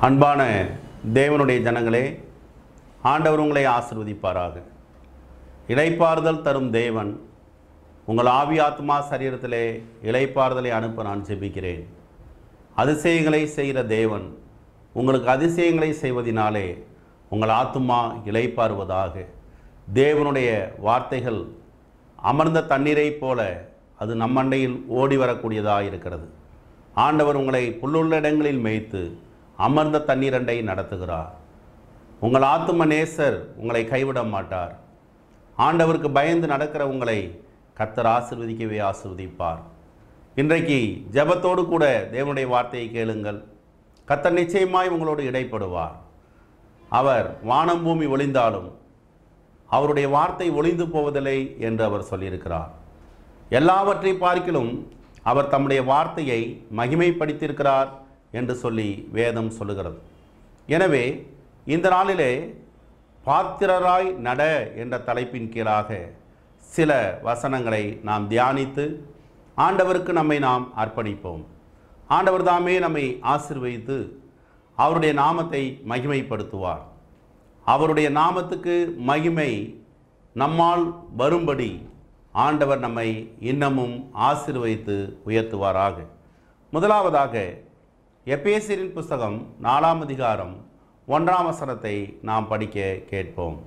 அன்பான தேவனுடைய ஜனங்களே ஆண்டவர் உங்களை ஆசிர்வதிப்பாராக இளைப்பாறுதல் தரும் தேவன் உங்கள் ஆவி ஆத்மா சரீரத்திலே இளைப்பாறுதலை அனுப்ப நான் ஜெபிக்கிறேன் அதிசயங்களை செய்கிற தேவன் உங்களுக்கு அதிசயங்களை செய்வதினாலே உங்கள் ஆத்துமா இளைப்பாறுவதாக தேவனுடைய வார்த்தைகள் அமர்ந்த தண்ணீரைப் போல அது நம்மண்டையில் ஓடி வரக்கூடியதாக இருக்கிறது ஆண்டவர் உங்களை புல்லுள்ள இடங்களில் மேய்த்து அமர்ந்த தண்ணீரண்டை நடத்துகிறார் உங்கள் ஆத்தும நேசர் உங்களை கைவிட மாட்டார் ஆண்டவருக்கு பயந்து நடக்கிற உங்களை கத்தர் ஆசிர்வதிக்கவே ஆசிர்வதிப்பார் இன்றைக்கு ஜெபத்தோடு கூட தேவனுடைய வார்த்தையை கேளுங்கள் கத்தர் நிச்சயமாய் உங்களோடு இடைப்படுவார் அவர் வானம் பூமி ஒளிந்தாலும் அவருடைய வார்த்தை ஒளிந்து போவதில்லை என்று அவர் சொல்லியிருக்கிறார் எல்லாவற்றை பார்க்கிலும் அவர் தம்முடைய வார்த்தையை மகிமைப்படுத்தியிருக்கிறார் என்று சொல்லி வேதம் சொல்லுகிறது எனவே இந்த நாளிலே பாத்திரராய் நட என்ற தலைப்பின் கீழாக சில வசனங்களை நாம் தியானித்து ஆண்டவருக்கு நம்மை நாம் அர்ப்பணிப்போம் ஆண்டவர் தாமே நம்மை ஆசிர்வதித்து அவருடைய நாமத்தை மகிமைப்படுத்துவார் அவருடைய நாமத்துக்கு மகிமை நம்மால் வரும்படி ஆண்டவர் நம்மை இன்னமும் ஆசிர்வதித்து உயர்த்துவாராக முதலாவதாக எபேசியரின் புஸ்தகம் நாலாம் அதிகாரம் ஒன்றாம் வசனத்தை நாம் படிக்க கேட்போம்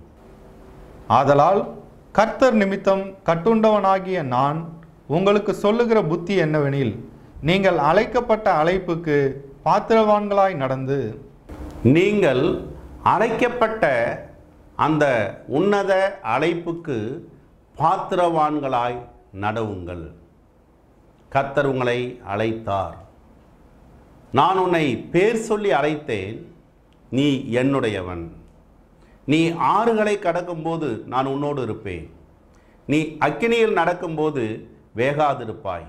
ஆதலால் கர்த்தர் நிமித்தம் கட்டுண்டவனாகிய நான் உங்களுக்கு சொல்லுகிற புத்தி என்னவெனில் நீங்கள் அழைக்கப்பட்ட அழைப்புக்கு பாத்திரவான்களாய் நடந்து நீங்கள் அழைக்கப்பட்ட அந்த உன்னத அழைப்புக்கு பாத்திரவான்களாய் நடவுங்கள் கர்த்தர் உங்களை அழைத்தார் நான் உன்னை பேர் சொல்லி அழைத்தேன் நீ என்னுடையவன் நீ ஆறுகளை கடக்கும்போது நான் உன்னோடு இருப்பேன் நீ அக்கினியில் நடக்கும்போது வேகாதிருப்பாய்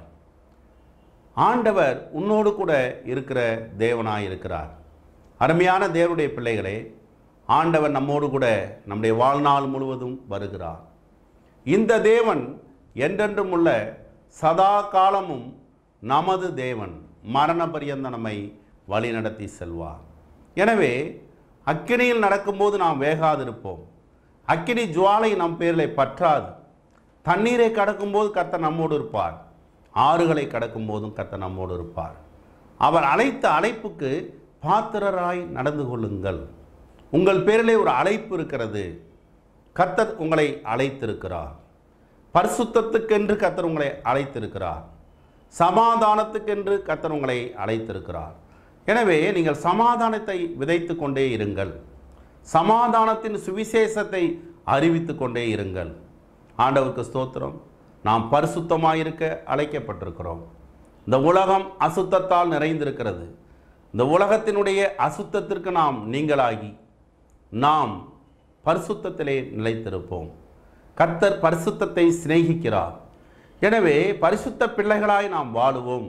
ஆண்டவர் உன்னோடு கூட இருக்கிற தேவனாய் இருக்கிறார் அருமையான தேவனுடைய பிள்ளைகளே ஆண்டவர் நம்மோடு கூட நம்முடைய வாழ்நாள் முழுவதும் வருகிறார் இந்த தேவன் என்றென்றும் உள்ள சதா காலமும் நமது தேவன் மரண பரியந்த நம்மை வழிநடத்தி செல்வார் எனவே அக்கினியில் நடக்கும்போது நாம் வேகாதிருப்போம் அக்கினி ஜுவாலை நம் பேரில் பற்றாது தண்ணீரை கடக்கும்போது கர்த்தர் நம்மோடு இருப்பார் ஆறுகளை கடக்கும் போதும் கர்த்தர் நம்மோடு இருப்பார் அவர் அழைத்த அழைப்புக்கு பாத்திரராய் நடந்து கொள்ளுங்கள் உங்கள் பேரிலே ஒரு அழைப்பு இருக்கிறது கர்த்தர் உங்களை அழைத்திருக்கிறார் பரிசுத்தத்துக்கென்று கர்த்தர் உங்களை அழைத்திருக்கிறார் சமாதானத்துக்கென்று கர்த்தர் உங்களை அழைத்திருக்கிறார் எனவே நீங்கள் சமாதானத்தை விதைத்து கொண்டே இருங்கள் சமாதானத்தின் சுவிசேஷத்தை அறிவித்து கொண்டே இருங்கள் ஆண்டவருக்கு ஸ்தோத்திரம் நாம் பரிசுத்தமாக இருக்க அழைக்கப்பட்டிருக்கிறோம் இந்த உலகம் அசுத்தத்தால் நிறைந்திருக்கிறது இந்த உலகத்தினுடைய அசுத்தத்திற்கு நாம் நீங்களாகி நாம் பரிசுத்தத்திலே நிலைத்திருப்போம் கர்த்தர் பரிசுத்தத்தை சிநேகிக்கிறார் எனவே பரிசுத்த பிள்ளைகளாய் நாம் வாழுவோம்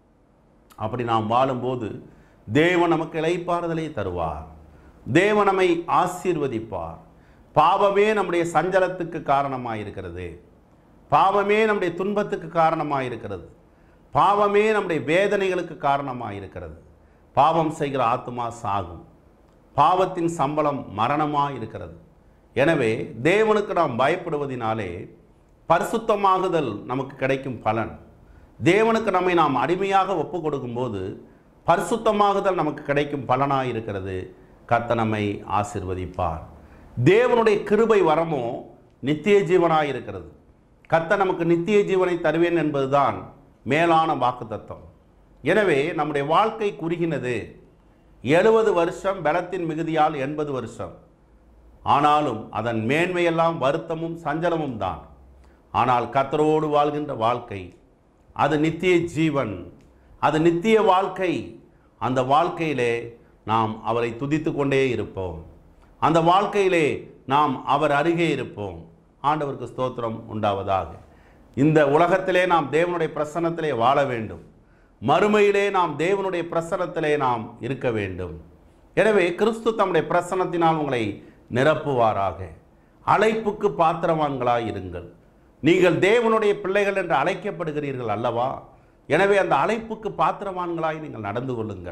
அப்படி நாம் வாழும்போது தேவன் நமக்கு இளைப்பாறுதலை தருவார் தேவன் நம்மை ஆசீர்வதிப்பார் பாவமே நம்முடைய சஞ்சலத்துக்கு காரணமாக இருக்கிறது பாவமே நம்முடைய துன்பத்துக்கு காரணமாக இருக்கிறது பாவமே நம்முடைய வேதனைகளுக்கு காரணமாக இருக்கிறது பாவம் செய்கிற ஆத்மா சாகும் பாவத்தின் சம்பளம் மரணமாக இருக்கிறது எனவே தேவனுக்கு நாம் பயப்படுவதினாலே பரிசுத்தமாகுதல் நமக்கு கிடைக்கும் பலன் தேவனுக்கு நம்மை நாம் அடிமையாக ஒப்பு கொடுக்கும்போது பரிசுத்தமாகுதல் நமக்கு கிடைக்கும் பலனாக இருக்கிறது கர்த்தர் நம்மை ஆசிர்வதிப்பார் தேவனுடைய கிருபை வரமோ நித்திய ஜீவனாக இருக்கிறது கர்த்தர் நமக்கு நித்திய ஜீவனை தருவேன் என்பதுதான் மேலான வாக்குத்தத்தம் எனவே நம்முடைய வாழ்க்கை குறுகினது எழுபது வருஷம் பலத்தின் மிகுதியால் எண்பது வருஷம் ஆனாலும் அதன் மேன்மையெல்லாம் வருத்தமும் சஞ்சலமும் தான் ஆனால் கர்த்தரோடு வாழ்கின்ற வாழ்க்கை அது நித்திய ஜீவன் அது நித்திய வாழ்க்கை அந்த வாழ்க்கையிலே நாம் அவரை துதித்து கொண்டே இருப்போம் அந்த வாழ்க்கையிலே நாம் அவர் அருகே இருப்போம் ஆண்டவருக்கு ஸ்தோத்திரம் உண்டாவதாக இந்த உலகத்திலே நாம் தேவனுடைய பிரசன்னத்திலே வாழ வேண்டும் மறுமையிலே நாம் தேவனுடைய பிரசன்னத்திலே நாம் இருக்க வேண்டும் எனவே கிறிஸ்து தம்முடைய பிரசன்னத்தினால் உங்களை நிரப்புவாராக அழைப்புக்கு பாத்திரவான்களாய் இருங்கள் நீங்கள் தேவனுடைய பிள்ளைகள் என்று அழைக்கப்படுகிறீர்கள் அல்லவா எனவே அந்த அழைப்புக்கு பாத்திரவான்களாய் நீங்கள் நடந்து கொள்ளுங்கள்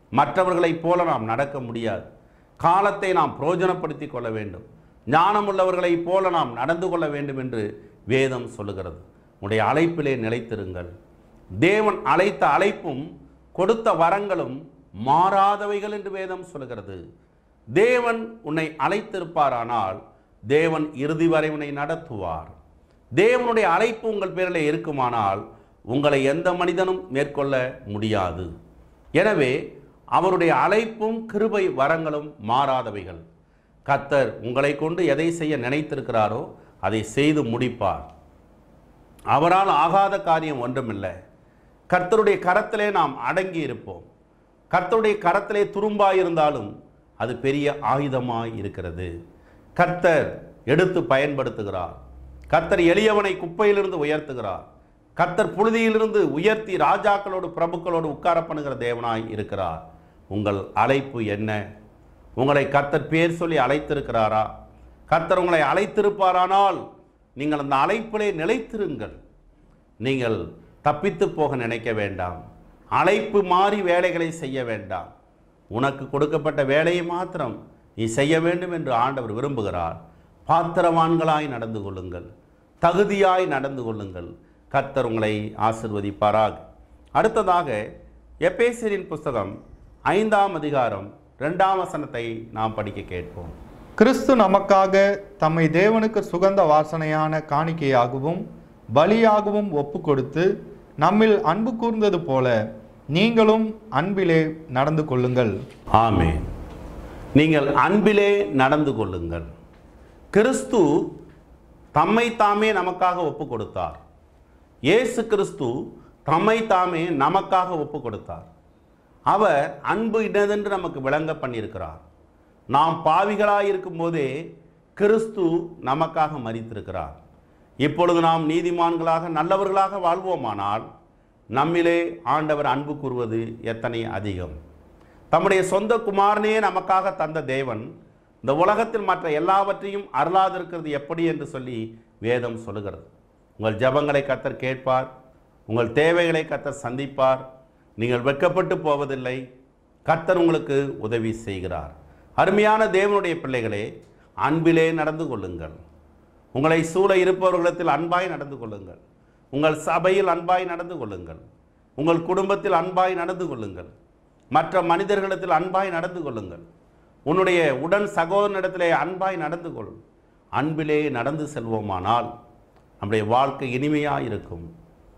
மற்றவர்களைப் போல நாம் நடக்க முடியாது காலத்தை நாம் பிரயோஜனப்படுத்திக் கொள்ள வேண்டும் ஞானமுள்ளவர்களைப் போல நாம் நடந்து கொள்ள வேண்டும் என்று வேதம் சொல்லுகிறது உடைய அழைப்பிலே நிலைத்திருங்கள் தேவன் அழைத்த அழைப்பும் கொடுத்த வரங்களும் மாறாதவைகள் என்று வேதம் சொல்லுகிறது தேவன் உன்னை அழைத்திருப்பாரானால் தேவன் இறுதி வரை உன்னை நடத்துவார் தேவனுடைய அழைப்பு உங்கள் பேரில் இருக்குமானால் உங்களை எந்த மனிதனும் மேற்கொள்ள முடியாது எனவே அவருடைய அழைப்பும் கிருபை வரங்களும் மாறாதவைகள் கத்தர் உங்களை கொண்டு எதை செய்ய நினைத்திருக்கிறாரோ அதை செய்து முடிப்பார் அவரால் ஆகாத காரியம் ஒன்றுமில்லை கர்த்தருடைய கரத்திலே நாம் அடங்கி இருப்போம் கர்த்தருடைய கரத்திலே துரும்பாய் இருந்தாலும் அது பெரிய ஆயுதமாய் இருக்கிறது கர்த்தர் எடுத்து பயன்படுத்துகிறார் கர்த்தர் எளியவனை குப்பையிலிருந்து உயர்த்துகிறார் கர்த்தர் புழுதியிலிருந்து உயர்த்தி ராஜாக்களோடு பிரபுக்களோடு உட்கார பண்ணுகிற தேவனாய் இருக்கிறார் உங்கள் அழைப்பு என்ன உங்களை கர்த்தர் பேர் சொல்லி அழைத்திருக்கிறாரா கர்த்தர் உங்களை அழைத்திருப்பாரானால் நீங்கள் அந்த அழைப்பிலே நிலைத்திருங்கள் நீங்கள் தப்பித்து போக நினைக்க வேண்டாம் அழைப்பு மாறி வேலைகளை செய்ய வேண்டாம் உனக்கு கொடுக்கப்பட்ட வேலையை மாத்திரம் நீ செய்ய வேண்டும் என்று ஆண்டவர் விரும்புகிறார் பாத்திரவான்களாய் நடந்து கொள்ளுங்கள் தகுதியாய் நடந்து கொள்ளுங்கள் கர்த்தர் உங்களை ஆசிர்வதிப்பாராக அடுத்ததாக எபேசியரின் புஸ்தகம் ஐந்தாம் அதிகாரம் ரெண்டாம் வசனத்தை நாம் படிக்க கேட்போம் கிறிஸ்து நமக்காக தம்மை தேவனுக்கு சுகந்த வாசனையான காணிக்கையாகவும் பலியாகவும் ஒப்பு கொடுத்து நம்மில் அன்பு கூர்ந்தது போல நீங்களும் அன்பிலே நடந்து கொள்ளுங்கள் ஆமென் நீங்கள் அன்பிலே நடந்து கொள்ளுங்கள் கிறிஸ்து தம்மை தாமே நமக்காக ஒப்பு கொடுத்தார் இயேசு கிறிஸ்து தம்மை தாமே நமக்காக ஒப்பு கொடுத்தார் அவர் அன்பு இன்னதென்று நமக்கு விளங்க பண்ணியிருக்கிறார் நாம் பாவிகளாய் இருக்கும்போதே கிறிஸ்து நமக்காக மரித்திருக்கிறார் இப்பொழுது நாம் நீதிமான்களாக நல்லவர்களாக வாழ்வோமானால் நம்மிலே ஆண்டவர் அன்பு கூறுவது எத்தனை அதிகம் தம்முடைய சொந்த குமாரனே நமக்காக தந்த தேவன் இந்த உலகத்தில் மற்ற எல்லாவற்றையும் அருளாதிருக்கிறது எப்படி என்று சொல்லி வேதம் சொல்லுகிறது உங்கள் ஜெபங்களை கத்தர் கேட்பார் உங்கள் தேவைகளை கத்தர் சந்திப்பார் நீங்கள் வெட்கப்பட்டு போவதில்லை கர்த்தர் உங்களுக்கு உதவி செய்கிறார் அருமையான தேவனுடைய பிள்ளைகளே அன்பிலே நடந்து கொள்ளுங்கள் உங்களை சூழ இருப்பவர்களிடத்தில் அன்பாய் நடந்து கொள்ளுங்கள் உங்கள் சபையில் அன்பாய் நடந்து கொள்ளுங்கள் உங்கள் குடும்பத்தில் அன்பாய் நடந்து கொள்ளுங்கள் மற்ற மனிதர்களிடத்தில் அன்பாய் நடந்து கொள்ளுங்கள் உன்னுடைய உடன் சகோதரனிடத்திலே அன்பாய் நடந்து கொள் அன்பிலே நடந்து செல்வோமானால் நம்முடைய வாழ்க்கை இனிமையாக இருக்கும்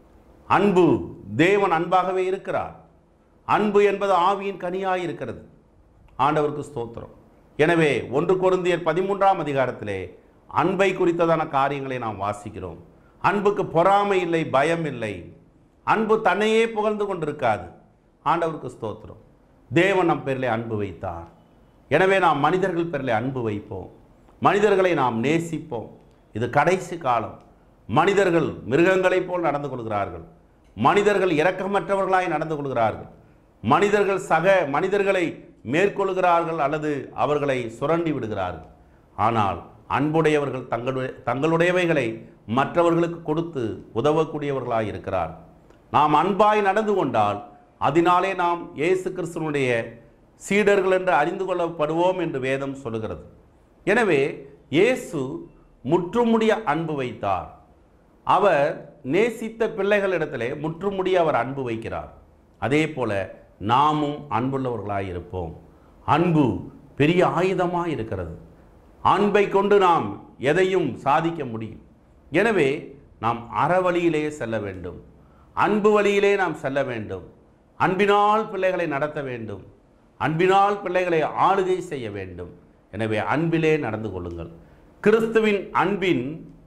அன்பு தேவன் அன்பாகவே இருக்கிறார் அன்பு என்பது ஆவியின் கனியாய் இருக்கிறது ஆண்டவருக்கு ஸ்தோத்திரம் எனவே ஒன்று கொருந்தியர் பதிமூன்றாம் அதிகாரத்திலே அன்பை குறித்ததான காரியங்களை நாம் வாசிக்கிறோம் அன்புக்கு பொறாமை இல்லை பயம் இல்லை அன்பு தன்னையே புகழ்ந்து கொண்டிருக்காது ஆண்டவருக்கு ஸ்தோத்திரம் தேவன் நம் பேரிலே அன்பு வைத்தார் எனவே நாம் மனிதர்கள் பேரிலே அன்பு வைப்போம் மனிதர்களை நாம் நேசிப்போம் இது கடைசி காலம் மனிதர்கள் மிருகங்களைப் போல் நடந்து கொள்கிறார்கள் மனிதர்கள் இரக்கமற்றவர்களாய் நடந்து கொள்கிறார்கள் மனிதர்கள் சக மனிதர்களை மேற்கொள்கிறார்கள் அல்லது அவர்களை சுரண்டி விடுகிறார்கள் ஆனால் அன்புடையவர்கள் தங்களுடைய தங்களுடையவைகளை மற்றவர்களுக்கு கொடுத்து உதவக்கூடியவர்களாய் இருக்கிறார் நாம் அன்பாய் நடந்து கொண்டால் அதனாலே நாம் இயேசு கிறிஸ்துவனுடைய சீடர்கள் என்று அறிந்து கொள்ளப்படுவோம் என்று வேதம் சொல்லுகிறது எனவே இயேசு முற்றுமுடிய அன்பு வைத்தார் அவர் நேசித்த பிள்ளைகளிடத்திலே முற்றுமுடிய அவர் அன்பு வைக்கிறார் அதே போல நாமும் அன்புள்ளவர்களாய் இருப்போம் அன்பு பெரிய ஆயுதமாக இருக்கிறது அன்பை கொண்டு நாம் எதையும் சாதிக்க முடியும் எனவே நாம் அறவழியிலே செல்ல வேண்டும் அன்பு வழியிலே நாம் செல்ல வேண்டும் அன்பினால் பிள்ளைகளை நடத்த வேண்டும் அன்பினால் பிள்ளைகளை ஆளுகை செய்ய வேண்டும் எனவே அன்பிலே நடந்து கொள்ளுங்கள் கிறிஸ்துவின் அன்பின்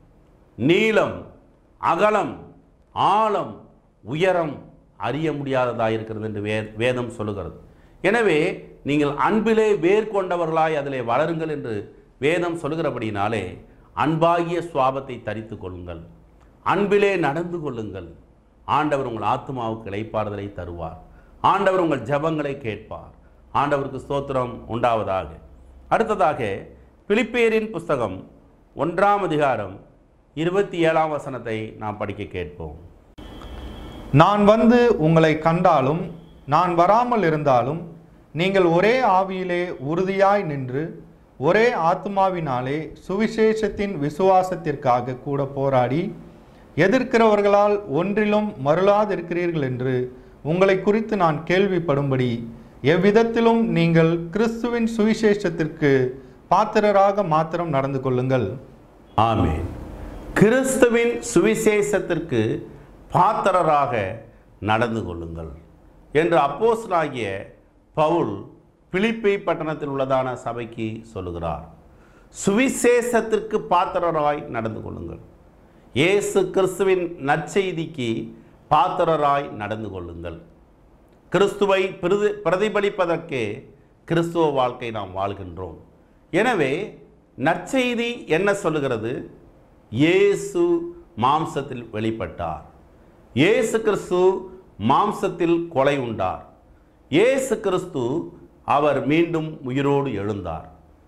நீளம் அகலம் ஆழம் உயரம் அறிய முடியாததாக இருக்கிறது என்று வே வேதம் சொல்லுகிறது எனவே நீங்கள் அன்பிலே வேர் கொண்டவர்களாய் அதிலே வளருங்கள் என்று வேதம் சொல்லுகிறபடினாலே அன்பாகிய சுவாபத்தை தரித்து கொள்ளுங்கள் அன்பிலே நடந்து கொள்ளுங்கள் ஆண்டவர் உங்கள் ஆத்மாவுக்கு இளைப்பாறுதலை தருவார் ஆண்டவர் உங்கள் ஜெபங்களை கேட்பார் ஆண்டவருக்கு ஸ்தோத்திரம் உண்டாவதாக அடுத்ததாக பிலிப்பேரின் புஸ்தகம் ஒன்றாம் அதிகாரம் இருபத்தி ஏழாம் வசனத்தை நாம் படிக்க கேட்போம் நான் வந்து உங்களை கண்டாலும் நான் வராமல் இருந்தாலும் நீங்கள் ஒரே ஆவியிலே உறுதியாய் நின்று ஒரே ஆத்மாவினாலே சுவிசேஷத்தின் விசுவாசத்திற்காக கூட போராடி எதிர்க்கிறவர்களால் ஒன்றிலும் மருளாதிருக்கிறீர்கள் என்று உங்களை குறித்து நான் கேள்விப்படும்படி எவ்விதத்திலும் நீங்கள் கிறிஸ்துவின் சுவிசேஷத்திற்கு பாத்திரராக மாத்திரம் நடந்து கொள்ளுங்கள் ஆமென் கிறிஸ்துவின் சுவிசேஷத்திற்கு பாத்திரராக நடந்து கொள்ளுங்கள் என்று அப்போஸ்தலனாகிய பவுல் பிலிப்பை பட்டணத்தில் உள்ளதான சபைக்கு சொல்லுகிறார் சுவிசேஷத்திற்கு பாத்திரராய் நடந்து கொள்ளுங்கள் இயேசு கிறிஸ்துவின் நற்செய்திக்கு பாத்திரராய் நடந்து கொள்ளுங்கள் கிறிஸ்துவை பிரதி பிரதிபலிப்பதற்கே கிறிஸ்துவ வாழ்க்கை நாம் வாழ்கின்றோம் எனவே நற்செய்தி என்ன சொல்லுகிறது இயேசு மாம்சத்தில் வெளிப்பட்டார் இயேசு கிறிஸ்து மாம்சத்தில் கொலை உண்டார் இயேசு கிறிஸ்து அவர் மீண்டும் உயிரோடு எழுந்தார்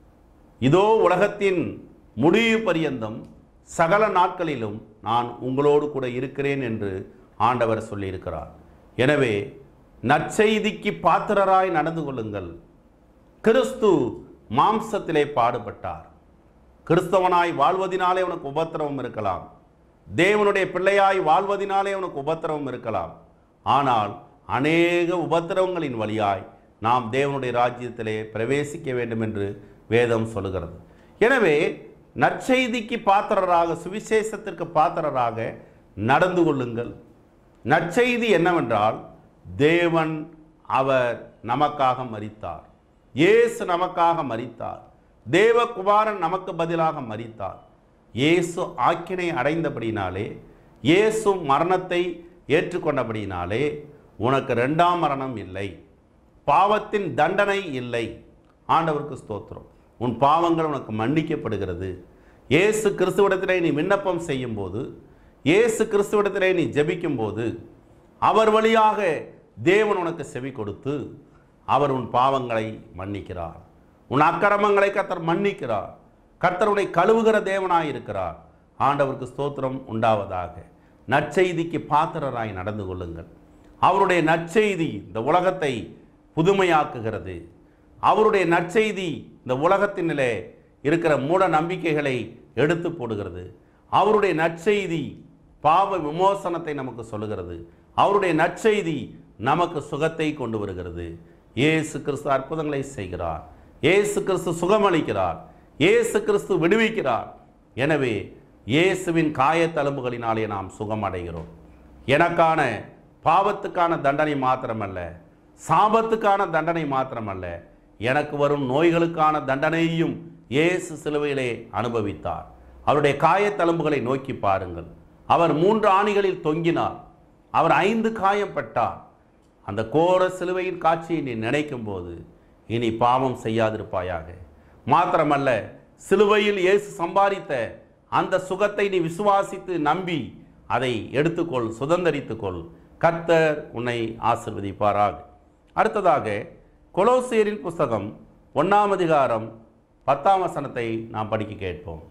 இதோ உலகத்தின் முடிவு பரியந்தம் சகல நாட்களிலும் நான் உங்களோடு கூட இருக்கிறேன் என்று ஆண்டவர் சொல்லியிருக்கிறார் எனவே நற்செய்திக்கு பாத்திரராய் நடந்து கொள்ளுங்கள் கிறிஸ்து மாம்சத்திலே பாடுபட்டார் கிறிஸ்தவனாய் வாழ்வதினாலே உனக்கு உபத்திரவம் இருக்கலாம் தேவனுடைய பிள்ளையாய் வாழ்வதினாலே உனக்கு உபத்திரவம் இருக்கலாம் ஆனால் அநேக உபத்திரவங்களின் வழியாய் நாம் தேவனுடைய ராஜ்யத்திலே பிரவேசிக்க வேண்டும் என்று வேதம் சொல்லுகிறது எனவே நற்செய்திக்கு பாத்திரராக சுவிசேஷத்திற்கு பாத்திரராக நடந்து கொள்ளுங்கள் நற்செய்தி என்னவென்றால் தேவன் அவர் நமக்காக மரித்தார் இயேசு நமக்காக மரித்தார் தேவகுமாரன் நமக்கு பதிலாக மரித்தார் இயேசு ஆக்கினை அடைந்தபடினாலே இயேசு மரணத்தை ஏற்றுக்கொண்டபடினாலே உனக்கு ரெண்டாம் மரணம் இல்லை பாவத்தின் தண்டனை இல்லை ஆண்டவருக்கு ஸ்தோத்திரம் உன் பாவங்கள் உனக்கு மன்னிக்கப்படுகிறது இயேசு கிறிஸ்துவிடத்திலே நீ விண்ணப்பம் செய்யும்போது இயேசு கிறிஸ்துவிடத்திலே நீ ஜெபிக்கும்போது அவர் வழியாக தேவன் உனக்கு செவி கொடுத்து அவர் உன் பாவங்களை மன்னிக்கிறார் உன் அக்கிரமங்களை கர்த்தர் மன்னிக்கிறார் கர்த்தர் உன்னை கழுவுகிற தேவனாய் இருக்கிறார் ஆண்டவருக்கு ஸ்தோத்திரம் உண்டாவதாக நற்செய்திக்கு பாத்திரராய் நடந்து கொள்ளுங்கள் அவருடைய நற்செய்தி இந்த உலகத்தை புதுமையாக்குகிறது அவருடைய நற்செய்தி இந்த உலகத்தினிலே இருக்கிற மூட நம்பிக்கைகளை எடுத்து போடுகிறது அவருடைய நற்செய்தி பாவ விமோசனத்தை நமக்கு சொல்லுகிறது அவருடைய நற்செய்தி நமக்கு சுகத்தை கொண்டு வருகிறது இயேசு கிறிஸ்து அற்புதங்களை செய்கிறார் இயேசு கிறிஸ்து சுகமளிக்கிறார் இயேசு கிறிஸ்து விடுவிக்கிறார் எனவே இயேசுவின் காயத்தழும்புகளினாலே நாம் சுகம் அடைகிறோம் எனக்கான பாவத்துக்கான தண்டனை மாத்திரமல்ல சாபத்துக்கான தண்டனை மாத்திரமல்ல எனக்கு வரும் நோய்களுக்கான தண்டனையையும் இயேசு சிலுவையிலே அனுபவித்தார் அவருடைய காயத்தழும்புகளை நோக்கி பாருங்கள் அவர் மூன்று ஆணிகளில் தொங்கினார் அவர் ஐந்து காயம் பட்டார் அந்த கோர சிலுவையின் காட்சியை நீ நினைக்கும் போது இனி பாவம் செய்யாதிருப்பாயாக மாத்திரமல்ல சிலுவையில் இயேசு சம்பாதித்த அந்த சுகத்தை நீ விசுவாசித்து நம்பி அதை எடுத்துக்கொள் சுதந்தரித்துக்கொள் கர்த்தர் உன்னை ஆசிர்வதிப்பாராக அடுத்ததாக கொலோசியரின் புஸ்தகம் ஒன்றாம் அதிகாரம் பத்தாம் வசனத்தை நாம் படிக்க கேட்போம்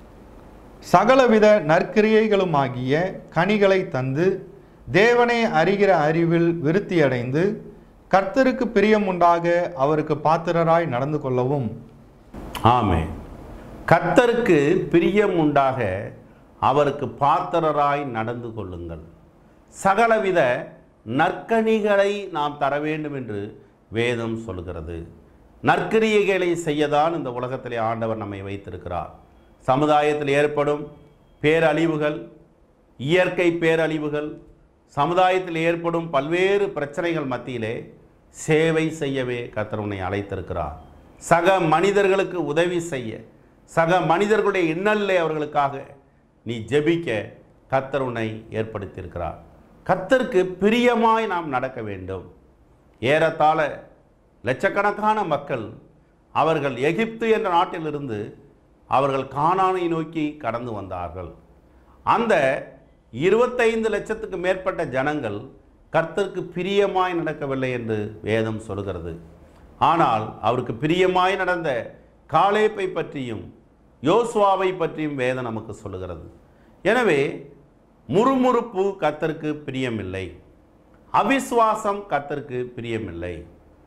சகலவித நற்கிரியைகளுமாகிய கனிகளை தந்து தேவனை அறிகிற அறிவில் விருத்தியடைந்து கர்த்தருக்கு பிரியமுண்டாக அவருக்கு பாத்திரராய் நடந்து கொள்ளவும் ஆமே கர்த்தருக்கு பிரியம் உண்டாக அவருக்கு பாத்திரராய் நடந்து கொள்ளுங்கள் சகலவித நற்கனிகளை நாம் தர வேண்டும் என்று வேதம் சொல்கிறது நற்கிரியைகளை செய்யதான் இந்த உலகத்திலே ஆண்டவர் நம்மை வைத்திருக்கிறார் சமுதாயத்தில் ஏற்படும் பேரழிவுகள் இயற்கை பேரழிவுகள் சமுதாயத்தில் ஏற்படும் பல்வேறு பிரச்சனைகள் மத்தியிலே சேவை செய்யவே கர்த்தர் உன்னை அழைத்திருக்கிறார் சக மனிதர்களுக்கு உதவி செய்ய சக மனிதர்களுடைய இன்னல்லே அவர்களுக்காக நீ ஜெபிக்க கர்த்தர் உன்னை ஏற்படுத்தியிருக்கிறார் கர்த்தருக்கு பிரியமாய் நாம் நடக்க வேண்டும் ஏறத்தாழ லட்சக்கணக்கான மக்கள் அவர்கள் எகிப்து என்ற நாட்டிலிருந்து அவர்கள் கானானை நோக்கி கடந்து வந்தார்கள் அந்த இருபத்தைந்து லட்சத்துக்கு மேற்பட்ட ஜனங்கள் கர்த்தருக்கு பிரியமாய் நடக்கவில்லை என்று வேதம் சொல்கிறது ஆனால் அவருக்கு பிரியமாய் நடந்த காலேப்பை பற்றியும் யோசுவாவை பற்றியும் வேதம் நமக்கு சொல்லுகிறது எனவே முறுமுறுப்பு கர்த்தருக்கு பிரியமில்லை அவிசுவாசம் கர்த்தருக்கு பிரியமில்லை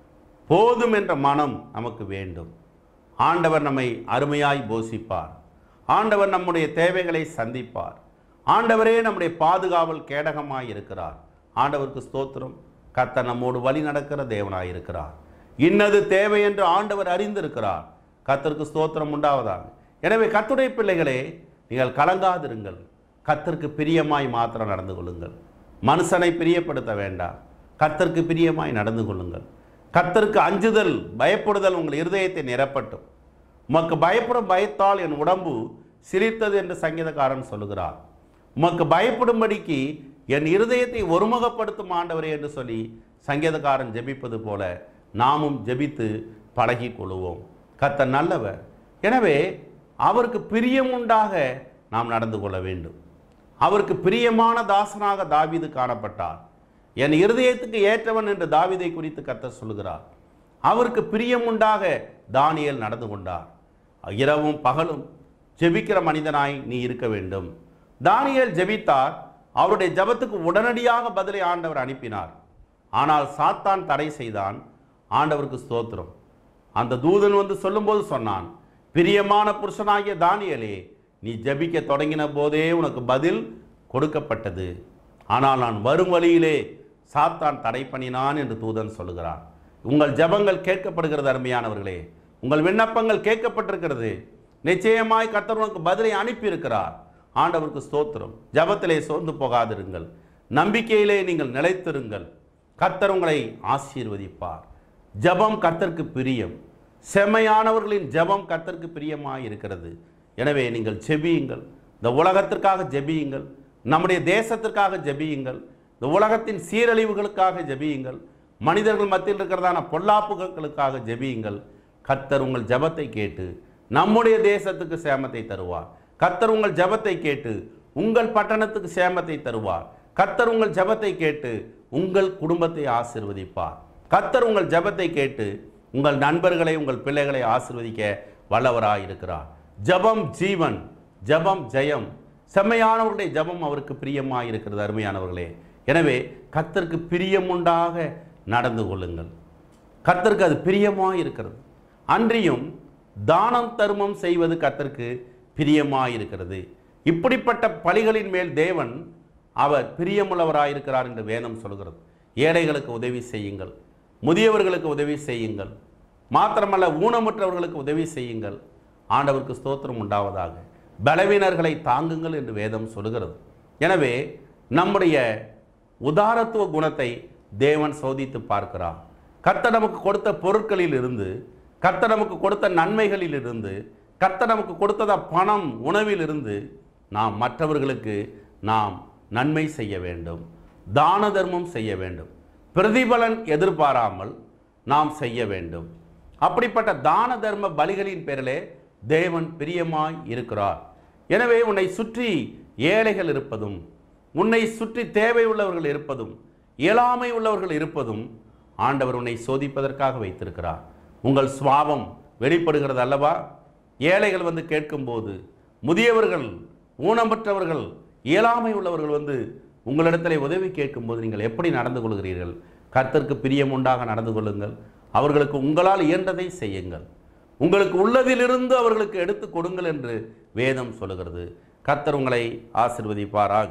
போதும் என்ற மனம் நமக்கு வேண்டும் ஆண்டவர் நம்மை அருமையாய் போஷிப்பார் ஆண்டவர் நம்முடைய தேவைகளை சந்திப்பார் ஆண்டவரே நம்முடைய பாதுகாவல் கேடகமாய் இருக்கிறார் ஆண்டவருக்கு ஸ்தோத்திரம் கர்த்தர் நம்மோடு வழி நடக்கிற தேவனாய் இருக்கிறார் இன்னது தேவை என்று ஆண்டவர் அறிந்திருக்கிறார் கர்த்தருக்கு ஸ்தோத்திரம் உண்டாவதாக எனவே கர்த்தருடைய பிள்ளைகளே நீங்கள் கலங்காதிருங்கள் கர்த்தருக்கு பிரியமாய் மாத்திரம் நடந்து கொள்ளுங்கள் மனுஷனை பிரியப்படுத்த வேண்டாம் கர்த்தருக்கு பிரியமாய் நடந்து கொள்ளுங்கள் கர்த்தருக்கு அஞ்சுதல் பயப்படுதல் உங்கள் இருதயத்தை நிரப்பட்டும் உமக்கு பயப்படும் பயத்தால் என் உடம்பு சிரித்தது என்று சங்கீதக்காரன் சொல்லுகிறார் உமக்கு பயப்படும்படிக்கு என் இருதயத்தை ஒருமுகப்படுத்தும் ஆண்டவரே என்று சொல்லி சங்கீதக்காரன் ஜெபிப்பது போல நாமும் ஜெபித்து பழகி கொள்வோம் கர்த்தர் நல்லவர் எனவே அவருக்கு பிரியம் உண்டாக நாம் நடந்து கொள்ள வேண்டும் அவருக்கு பிரியமான தாசனாக தாவீது காணப்பட்டார் என் இருதயத்துக்கு ஏற்றவன் என்று தாவீதை குறித்து கர்த்தர் சொல்லுகிறார் அவருக்கு பிரியம் உண்டாக தானியேல் நடந்து கொண்டார் இரவும் பகலும் ஜெபிக்கிற மனிதனாய் நீ இருக்க வேண்டும் தானியேல் ஜெபித்தார் அவருடைய ஜெபத்துக்கு உடனடியாக பதிலை ஆண்டவர் அனுப்பினார் ஆனால் சாத்தான் தடை செய்தான் ஆண்டவருக்கு ஸ்தோத்திரம் அந்த தூதன் வந்து சொல்லும்போது சொன்னான் பிரியமான புருஷனாகிய தானியேலே நீ ஜெபிக்க தொடங்கின போதே உனக்கு பதில் கொடுக்கப்பட்டது ஆனால் நான் வரும் வழியிலே சாத்தான் தடை பண்ணினான் என்று தூதன் சொல்லுகிறான் உங்கள் ஜெபங்கள் கேட்கப்படுகிறது அருமையானவர்களே உங்கள் விண்ணப்பங்கள் கேட்கப்பட்டிருக்கிறது நிச்சயமாய் கர்த்தர் உனக்கு பதிலை அனுப்பியிருக்கிறார் ஆண்டவருக்கு ஸ்தோத்திரம் ஜெபத்திலே சோர்ந்து போகாதிருங்கள் நம்பிக்கையிலே நீங்கள் நிலைத்திருங்கள் கர்த்தர் உங்களை ஆசீர்வதிப்பார் ஜெபம் கர்த்தருக்கு பிரியம் செம்மையானவர்களின் ஜெபம் கர்த்தருக்கு பிரியமாய் இருக்கிறது எனவே நீங்கள் ஜெபியுங்கள் இந்த உலகத்திற்காக ஜெபியுங்கள் நம்முடைய தேசத்திற்காக ஜெபியுங்கள் இந்த உலகத்தின் சீரழிவுகளுக்காக ஜெபியுங்கள் மனிதர்கள் மத்தியில் இருக்கிறதான பொல்லாப்புகளுக்காக ஜெபியுங்கள் கர்த்தர் உங்கள் ஜெபத்தை கேட்டு நம்முடைய தேசத்துக்கு சேமத்தை தருவார் கர்த்தர் உங்கள் ஜெபத்தை கேட்டு உங்கள் பட்டணத்துக்கு சேமத்தை தருவார் கர்த்தர் உங்கள் ஜெபத்தை கேட்டு உங்கள் குடும்பத்தை ஆசிர்வதிப்பார் கர்த்தர் உங்கள் ஜெபத்தை கேட்டு உங்கள் நண்பர்களை உங்கள் பிள்ளைகளை ஆசிர்வதிக்க வல்லவராய் இருக்கிறார் ஜெபம் ஜீவன் ஜெபம் ஜெயம் செம்மையானவர்களுடைய ஜெபம் அவருக்கு பிரியமாய் இருக்கிறது அருமையானவர்களே எனவே கர்த்தருக்கு பிரியமுண்டாக நடந்து கொள்ளுங்கள் கர்த்தருக்கு அது பிரியமாய் இருக்கிறது அன்றியும் தானம் தர்மம் செய்வது கர்த்தருக்கு பிரியமாய் இருக்கிறது இப்படிப்பட்ட பலிகளின் மேல் தேவன் அவர் பிரியமுள்ளவராயிருக்கிறார் என்று வேதம் சொல்கிறது ஏழைகளுக்கு உதவி செய்யுங்கள் முதியவர்களுக்கு உதவி செய்யுங்கள் மாத்திரமல்ல ஊனமுற்றவர்களுக்கு உதவி செய்யுங்கள் ஆண்டவருக்கு ஸ்தோத்திரம் உண்டாவதாக பலவீனர்களை தாங்குங்கள் என்று வேதம் சொல்கிறது எனவே நம்முடைய உதாரத்துவ குணத்தை தேவன் சோதித்து பார்க்கிறார் கர்த்தர் நமக்கு கொடுத்த பொருட்களில் இருந்து கர்த்தர் நமக்கு கொடுத்த நன்மைகளில் இருந்து கர்த்தர் நமக்கு கொடுத்தத பணம் உணவில் இருந்து நாம் மற்றவர்களுக்கு நாம் நன்மை செய்ய வேண்டும் தான தர்மம் செய்ய வேண்டும் பிரதிபலன் எதிர்பாராமல் நாம் செய்ய வேண்டும் அப்படிப்பட்ட தான தர்ம பலிகளின் பேரிலே தேவன் பிரியமாய் இருக்கிறார் எனவே உன்னை சுற்றி ஏழைகள் இருப்பதும் உன்னை சுற்றி தேவை உள்ளவர்கள் இருப்பதும் இயலாமை உள்ளவர்கள் இருப்பதும் ஆண்டவர் உன்னை சோதிப்பதற்காக வைத்திருக்கிறார் உங்கள் சுவாபம் வெளிப்படுகிறது அல்லவா ஏழைகள் வந்து கேட்கும்போது முதியவர்கள் ஊனமற்றவர்கள் இயலாமை உள்ளவர்கள் வந்து உங்களிடத்தில் உதவி கேட்கும்போது நீங்கள் எப்படி நடந்து கொள்கிறீர்கள் கர்த்தருக்கு பிரியம் உண்டாக நடந்து கொள்ளுங்கள் அவர்களுக்கு உங்களால் இயன்றதை செய்யுங்கள் உங்களுக்கு உள்ளதிலிருந்து அவர்களுக்கு எடுத்து கொடுங்கள் என்று வேதம் சொல்லுகிறது கர்த்தர் உங்களை ஆசிர்வதிப்பாராக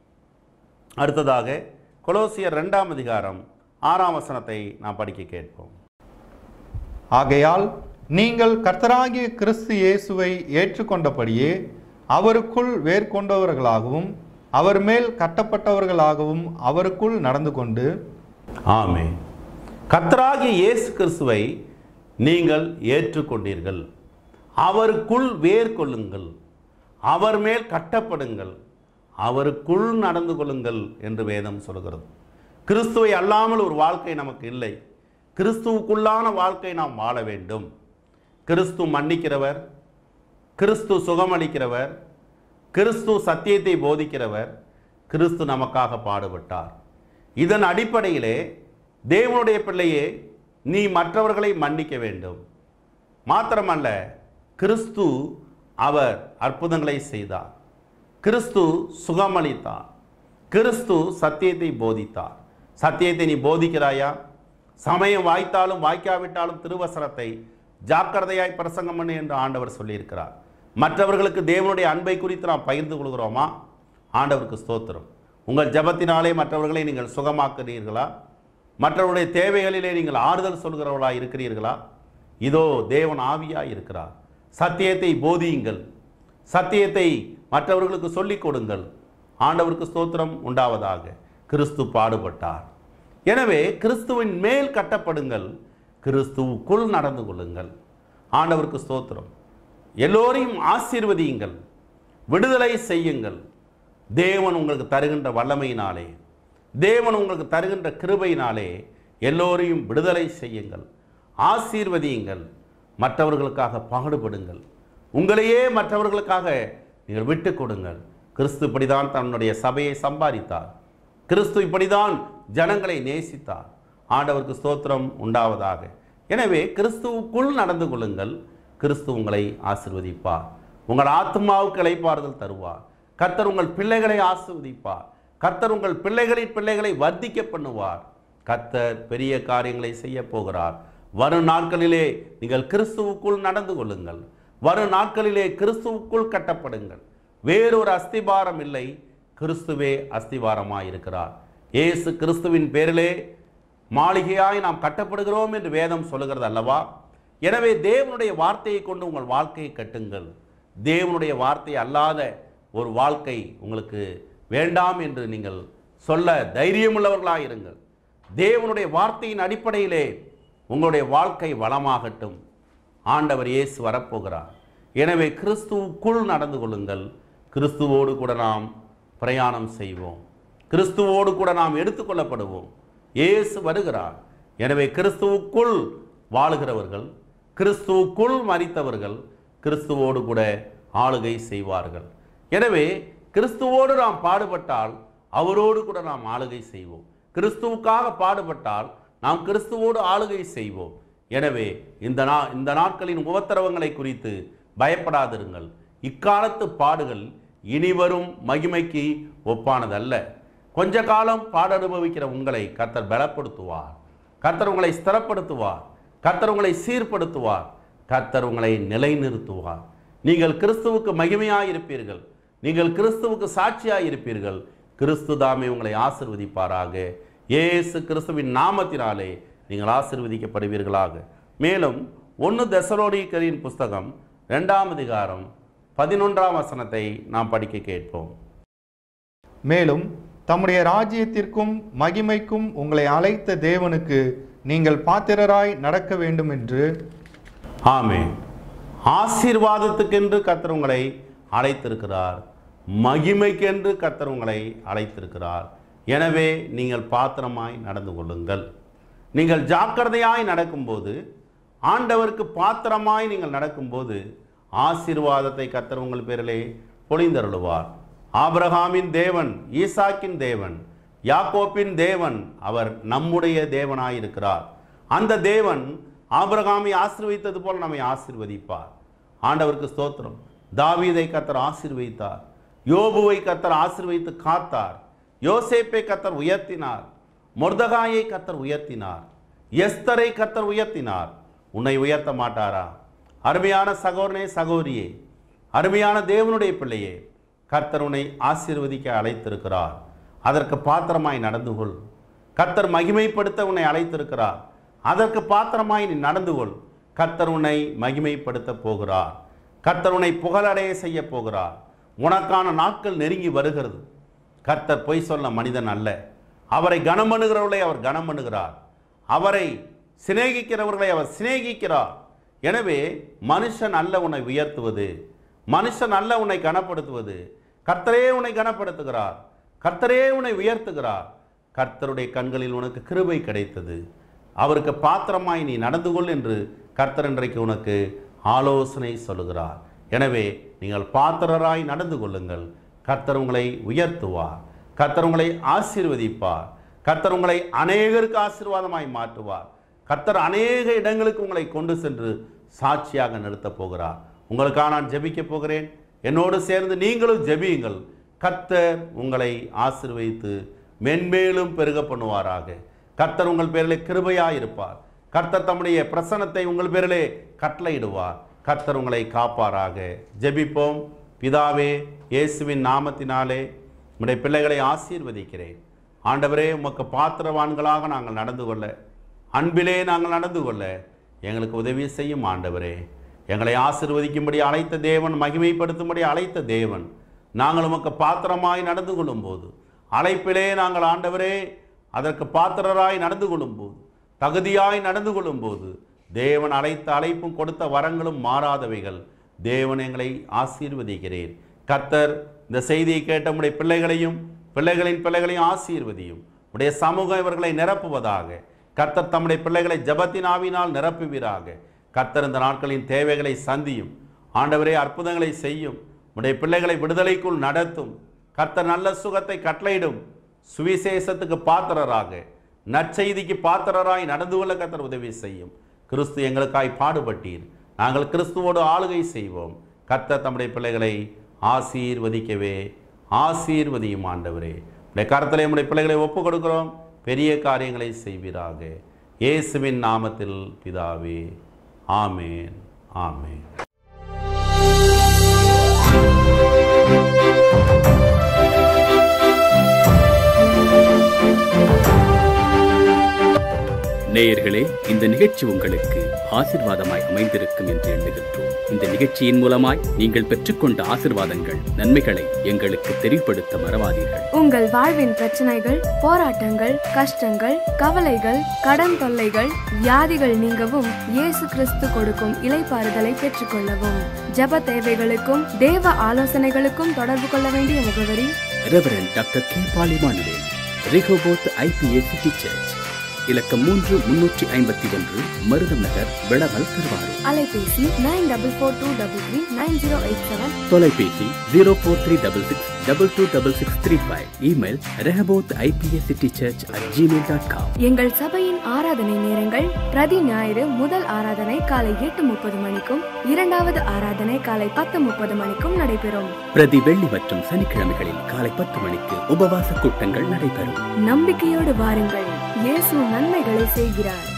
அடுத்ததாக கொலோசியர் ரெண்டாம் அதிகாரம் ஆறாம் வசனத்தை நாம் படிக்க கேட்போம் ஆகையால் நீங்கள் கர்த்தராகிய கிறிஸ்து இயேசுவை ஏற்றுக்கொண்டபடியே அவருக்குள் வேர்கொண்டவர்களாகவும் அவர் மேல் கட்டப்பட்டவர்களாகவும் அவருக்குள் நடந்து கொண்டு ஆமே கர்த்தராகிய இயேசு கிறிஸ்துவை நீங்கள் ஏற்றுக்கொண்டீர்கள் அவருக்குள் வேர் கொள்ளுங்கள் அவர் மேல் கட்டப்படுங்கள் அவருக்குள் நடந்து கொள்ளுங்கள் என்று வேதம் சொல்கிறது கிறிஸ்துவை அல்லாமல் ஒரு வாழ்க்கை நமக்கு இல்லை கிறிஸ்துவுக்குள்ளான வாழ்க்கை நாம் வாழ வேண்டும் கிறிஸ்து மன்னிக்கிறவர் கிறிஸ்து சுகமளிக்கிறவர் கிறிஸ்து சத்தியத்தை போதிக்கிறவர் கிறிஸ்து நமக்காக பாடுபட்டார் இதன் அடிப்படையிலே தேவனுடைய பிள்ளையே நீ மற்றவர்களை மன்னிக்க வேண்டும் மாத்திரமல்ல கிறிஸ்து அவர் அற்புதங்களை செய்தார் கிறிஸ்து சுகமளித்தார் கிறிஸ்து சத்தியத்தை போதித்தார் சத்தியத்தை நீ போதிக்கிறாயா சமயம் வாய்த்தாலும் வாய்க்காவிட்டாலும் திருவசனத்தை ஜாக்கிரதையாய் பிரசங்கம் பண்ணு என்று ஆண்டவர் சொல்லியிருக்கிறார் மற்றவர்களுக்கு தேவனுடைய அன்பை குறித்து நாம் பகிர்ந்து கொள்கிறோமா ஆண்டவருக்கு ஸ்தோத்திரம் உங்கள் ஜெபத்தினாலே மற்றவர்களை நீங்கள் சுகமாக்குறீர்களா மற்றவருடைய தேவைகளிலே நீங்கள் ஆறுதல் சொல்கிறவர்களா இருக்கிறீர்களா இதோ தேவன் ஆவியாய் இருக்கிறார் சத்தியத்தை போதியுங்கள் சத்தியத்தை மற்றவர்களுக்கு சொல்லிக் கொடுங்கள் ஆண்டவருக்கு ஸ்தோத்திரம் உண்டாவதாக கிறிஸ்து பாடுபட்டார் எனவே கிறிஸ்துவின் மேல் கட்டப்படுங்கள் கிறிஸ்துவுக்குள் நடந்து கொள்ளுங்கள் ஆண்டவருக்கு ஸ்தோத்திரம் எல்லோரையும் ஆசீர்வதியுங்கள் விடுதலை செய்யுங்கள் தேவன் உங்களுக்கு தருகின்ற வல்லமையினாலே தேவன் உங்களுக்கு தருகின்ற கிருபையினாலே எல்லோரையும் விடுதலை செய்யுங்கள் ஆசீர்வதியுங்கள் மற்றவர்களுக்காக பாடுபடுங்கள் உங்களையே மற்றவர்களுக்காக நீங்கள் விட்டு கொடுங்கள் கிறிஸ்து இப்படிதான் தன்னுடைய சபையை சம்பாதித்தார் கிறிஸ்து இப்படிதான் ஜனங்களை நேசித்தார் ஆண்டவருக்கு ஸ்தோத்திரம் உண்டாவதாக எனவே கிறிஸ்துவுக்குள் நடந்து கொள்ளுங்கள் கிறிஸ்து உங்களை ஆசிர்வதிப்பார் உங்கள் ஆத்மாவுக்கு இளைப்பாறுதல் தருவார் கர்த்தர் உங்கள் பிள்ளைகளை ஆசிர்வதிப்பார் கர்த்தர் உங்கள் பிள்ளைகளின் பிள்ளைகளை வர்த்திக்க பண்ணுவார் கர்த்தர் பெரிய காரியங்களை செய்ய போகிறார் வரும் நாட்களிலே நீங்கள் கிறிஸ்துவுக்குள் நடந்து கொள்ளுங்கள் வரும் நாட்களிலே கிறிஸ்துவுக்குள் கட்டப்படுங்கள் வேறொரு அஸ்திபாரம் இல்லை கிறிஸ்துவே அஸ்திவாரமாய் இருக்கிறார் இயேசு கிறிஸ்துவின் பேரிலே மாளிகையாய் நாம் கட்டப்படுகிறோம் என்று வேதம் சொல்லுகிறது அல்லவா எனவே தேவனுடைய வார்த்தையை கொண்டு உங்கள் வாழ்க்கையை கட்டுங்கள் தேவனுடைய வார்த்தை அல்லாத ஒரு வாழ்க்கை உங்களுக்கு வேண்டாம் என்று நீங்கள் சொல்ல தைரியமுள்ளவர்களாக இருங்கள் தேவனுடைய வார்த்தையின் அடிப்படையிலே உங்களுடைய வாழ்க்கை வளமாகட்டும் ஆண்டவர் இயேசு வரப்போகிறார் எனவே கிறிஸ்துவுக்குள் நடந்து கொள்ளுங்கள் கிறிஸ்துவோடு கூட நாம் பிரயாணம் செய்வோம் கிறிஸ்துவோடு கூட நாம் எடுத்துக்கொள்ளப்படுவோம் இயேசு வருகிறார் எனவே கிறிஸ்துவுக்குள் வாழுகிறவர்கள் கிறிஸ்துவுக்குள் மரித்தவர்கள் கிறிஸ்துவோடு கூட ஆளுகை செய்வார்கள் எனவே கிறிஸ்துவோடு நாம் பாடுபட்டால் அவரோடு கூட நாம் ஆளுகை செய்வோம் கிறிஸ்துவுக்காக பாடுபட்டால் நாம் கிறிஸ்துவோடு ஆளுகை செய்வோம் எனவே இந்த நா இந்த நாட்களின் உபத்திரவங்களை குறித்து பயப்படாதிருங்கள் இக்காலத்து பாடுகள் இனிவரும் மகிமைக்கு ஒப்பானதல்ல கொஞ்ச காலம் பாட அனுபவிக்கிற உங்களை கர்த்தர் பலப்படுத்துவார் கர்த்தர் உங்களை ஸ்திரப்படுத்துவார் கர்த்தர் உங்களை சீர்படுத்துவார் கர்த்தர் உங்களை நிலைநிறுத்துவார் நீங்கள் கிறிஸ்துவுக்கு மகிமையாய் இருப்பீர்கள் நீங்கள் கிறிஸ்துவுக்கு சாட்சியாய் இருப்பீர்கள் கிறிஸ்து தாமே உங்களை ஆசிர்வதிப்பாராக இயேசு கிறிஸ்துவின் நாமத்தினாலே நீங்கள் ஆசிர்வதிக்கப்படுவீர்களாக மேலும் ஒன்று தெசலோனிக்கரின் புஸ்தகம் ரெண்டாம் அதிகாரம் பதினொன்றாம் வசனத்தை நாம் படிக்க கேட்போம் மேலும் தம்முடைய ராஜ்யத்திற்கும் மகிமைக்கும் உங்களை அழைத்த தேவனுக்கு நீங்கள் பாத்திரராய் நடக்க வேண்டும் என்று ஆமே ஆசீர்வாதத்துக்கென்று கர்த்தர் உங்களை அழைத்திருக்கிறார் மகிமைக்கென்று கர்த்தர் உங்களை அழைத்திருக்கிறார் எனவே நீங்கள் பாத்திரமாய் நடந்து கொள்ளுங்கள் நீங்கள் ஜாக்கிரதையாய் நடக்கும்போது ஆண்டவருக்கு பாத்திரமாய் நீங்கள் நடக்கும்போது ஆசீர்வாதத்தை கர்த்தர் உங்கள் பேரிலே பொழிந்தருளுவார் ஆபிரகாமின் தேவன் ஈசாக்கின் தேவன் யாக்கோப்பின் தேவன் அவர் நம்முடைய தேவனாயிருக்கிறார் அந்த தேவன் ஆபிரகாமை ஆசீர்வதித்தது போல நம்மை ஆசீர்வதிப்பார் ஆண்டவருக்கு ஸ்தோத்திரம் தாவீதை கத்தர் ஆசீர்வதித்தார் யோபுவை கத்தர் ஆசீர்வதித்து காத்தார் யோசேப்பை கத்தர் உயர்த்தினார் மொர்தகாயை கத்தர் உயர்த்தினார் எஸ்தரை கத்தர் உயர்த்தினார் உன்னை உயர்த்த மாட்டாரா அருமையான சகோதரனே சகோதரியே அருமையான தேவனுடைய பிள்ளையே கர்த்தர் உன்னை ஆசீர்வதிக்க அழைத்திருக்கிறார் அதற்கு பாத்திரமாய் நடந்து கொள் கர்த்தர் மகிமைப்படுத்த உன்னை அழைத்திருக்கிறார் அதற்கு பாத்திரமாய் நீ நடந்து கொள் கர்த்தர் உன்னை மகிமைப்படுத்த போகிறார் கர்த்தர் உன்னை புகழடைய செய்ய போகிறார் உனக்கான நாட்கள் நெருங்கி வருகிறது கர்த்தர் பொய் சொல்ல மனிதன் அல்ல அவரை கனம் பண்ணுகிறவர்களை அவர் கனம் பண்ணுகிறார் அவரை சிநேகிக்கிறவர்களை அவர் சிநேகிக்கிறார் எனவே மனுஷன் அல்ல உன்னை உயர்த்துவது மனுஷன் அல்ல உன்னை கனப்படுத்துவது கர்த்தரே உன்னை கனப்படுத்துகிறார் கர்த்தரே உன்னை உயர்த்துகிறார் கர்த்தருடைய கண்களில் உனக்கு கிருபை கிடைத்தது அவருக்கு பாத்திரமாய் நீ நடந்து கொள் என்று கர்த்தர் இன்றைக்கு உனக்கு ஆலோசனை சொல்லுகிறார் எனவே நீங்கள் பாத்திரராய் நடந்து கொள்ளுங்கள் கர்த்தர் உங்களை உயர்த்துவார் கர்த்தர் உங்களை ஆசீர்வதிப்பார் கர்த்தர் உங்களை அநேகருக்கு ஆசீர்வாதமாய் மாற்றுவார் கர்த்தர் அநேக இடங்களுக்கு உங்களை கொண்டு சென்று சாட்சியாக நிறுத்தப் போகிறார் உங்களுக்காக நான் ஜெபிக்க போகிறேன் என்னோடு சேர்ந்து நீங்களும் ஜெபியுங்கள் கர்த்தர் உங்களை ஆசீர்வதித்து மென்மேலும் பெருக பண்ணுவாராக கர்த்தர் உங்கள் பேரிலே கிருபையாயிருப்பார் கர்த்தர் தம்முடைய பிரசனத்தை உங்கள் பேரிலே கட்டளையிடுவார் கர்த்தர் உங்களை காப்பாராக ஜெபிப்போம் பிதாவே இயேசுவின் நாமத்தினாலே உம்முடைய பிள்ளைகளை ஆசீர்வதிக்கிறேன் ஆண்டவரே உமக்கு பாத்திரவான்களாக நாங்கள் நடந்து கொள்ள அன்பிலே நாங்கள் நடந்து கொள்ள எங்களுக்கு உதவி செய்யும் ஆண்டவரே எங்களை ஆசீர்வதிக்கும்படி அழைத்த தேவன் மகிமைப்படுத்தும்படி அழைத்த தேவன் நாங்கள் உமக்கு பாத்திரமாய் நடந்து கொள்ளும்போது அழைப்பிலே நாங்கள் ஆண்டவரே அதற்கு பாத்திரராய் நடந்து கொள்ளும்போது தகுதியாய் நடந்து கொள்ளும்போது தேவன் அழைத்த அழைப்பும் கொடுத்த வரங்களும் மாறாதவைகள் தேவன் எங்களை ஆசீர்வதிக்கிறேன் கர்த்தர் இந்த செய்தியை கேட்ட உடைய பிள்ளைகளையும் பிள்ளைகளின் பிள்ளைகளையும் ஆசீர்வதியும் உடைய சமூகம் இவர்களை நிரப்புவதாக கர்த்தர் தம்முடைய பிள்ளைகளை ஜபத்தின் ஆவினால் நிரப்புவீராக கர்த்தர் இந்த நாட்களின் தேவைகளை சந்தியும் ஆண்டவரே அற்புதங்களை செய்யும் உடைய பிள்ளைகளை விடுதலைக்குள் நடத்தும் கர்த்தர் நல்ல சுகத்தை கட்டளையிடும் சுவிசேஷத்துக்கு பாத்திரராக நற்செய்திக்கு பாத்திரராய் நடந்து கொள்ள கர்த்தர் உதவி செய்யும் கிறிஸ்து எங்களுக்காய் பாடுபட்டீர் நாங்கள் கிறிஸ்துவோடு ஆளுகை செய்வோம் கர்த்தர் தம்முடைய பிள்ளைகளை ஆசீர்வதிக்கவே ஆசீர்வதியும் ஆண்டவரே உடைய கரத்திலே நம்முடைய பிள்ளைகளை ஒப்புக் கொடுக்கிறோம் பெரிய காரியங்களை செய்வீராக இயேசுவின் நாமத்தில் பிதாவே ஆமேன் ஆமேன் நேயர்களே இந்த நிகழ்ச்சி உங்களுக்கு ஆசிர்வாதமாய் அமைந்திருக்கும் என்று எண்ணுகின்றோம் இந்த நிகழ்ச்சியின் மூலமாய் நீங்கள் பெற்றுக்கொண்ட ஆசிர்வாதங்கள் நன்மைகளை எங்களுக்கு தெரியப்படுத்த மறவாதீர்கள் உங்கள் வாழ்வின் பிரச்சனைகள் போராட்டங்கள் கஷ்டங்கள் கவலைகள் கடன் தொல்லைகள் வியாதிகள் நீங்கவும் இயேசு கிறிஸ்து கொடுக்கும் இலைப்பாறுதலை பெற்றுக்கொள்ளவும் ஜெப தேவைகளுக்கும் தேவ ஆலோசனைகளுக்கும் தொடர்பு கொள்ள வேண்டிய முகவரி reverend doctor K Paul Emmanuel Rehoboth IPS City Church இலக்கம் மூன்று முன்னூற்றி ஐம்பத்தி ஒன்று மருதம் நகர் விளவல் திருவாரூர் அலைபேசி nine double four two double three nine zero eight seven தொலைபேசி zero four three double six double two double six three five email Rehoboth IPS City Church at Gmail dot com எங்கள் சபையின் ஆராதனை நேரங்கள் பிரதி ஞாயிறு முதல் ஆராதனை காலை எட்டு முப்பது மணிக்கும் இரண்டாவது ஆராதனை காலை பத்து முப்பது மணிக்கும் நடைபெறும் பிரதி வெள்ளி மற்றும் சனிக்கிழமைகளில் காலை பத்து மணிக்கு உபவாச கூட்டங்கள் நடைபெறும் நம்பிக்கையோடு வாருங்கள் இயேசு நன்மைகளை செய்கிறார்